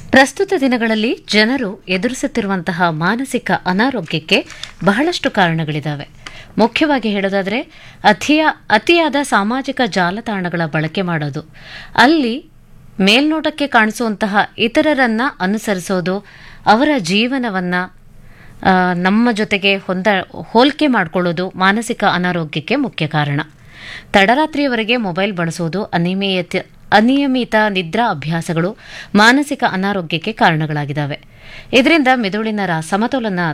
ಪ್ರಸ್ತುತ ದಿನಗಳಲ್ಲಿ ಜನರು ಎದುರಿಸುತ್ತಿರುವಂತಹ ಮಾನಸಿಕ ಅನಾರೋಗ್ಯಕ್ಕೆ ಬಹಳಷ್ಟು ಕಾರಣಗಳಿದ್ದಾವೆ ಮುಖ್ಯವಾಗಿ ಹೇಳೋದಾದರೆ ಅತಿಯ ಅತಿಯಾದ ಸಾಮಾಜಿಕ ಜಾಲತಾಣಗಳ ಬಳಕೆ ಮಾಡೋದು ಅಲ್ಲಿ ಮೇಲ್ನೋಟಕ್ಕೆ ಕಾಣಿಸುವಂತಹ ಇತರರನ್ನ ಅನುಸರಿಸೋದು ಅವರ ಜೀವನವನ್ನ ಆ, ನಮ್ಮ ಜೊತೆಗೆ ಹೊಂದ ಹೋಲಿಕೆ ಮಾಡಿಕೊಳ್ಳೋದು ಮಾನಸಿಕ ಅನಾರೋಗ್ಯಕ್ಕೆ ಮುಖ್ಯ ಕಾರಣ ತಡರಾತ್ರಿಯವರೆಗೆ ಮೊಬೈಲ್ ಬಳಸುವುದು ಅನಿಯಮಿತ ಅನಿಯಮಿತ ನಿದ್ರಾ ಅಭ್ಯಾಸಗಳು ಮಾನಸಿಕ ಅನಾರೋಗ್ಯಕ್ಕೆ ಕಾರಣಗಳಾಗಿದ್ದಾವೆ ಇದರಿಂದ ಮೆದುಳಿನ ರಾ- ಸಮತೋಲನ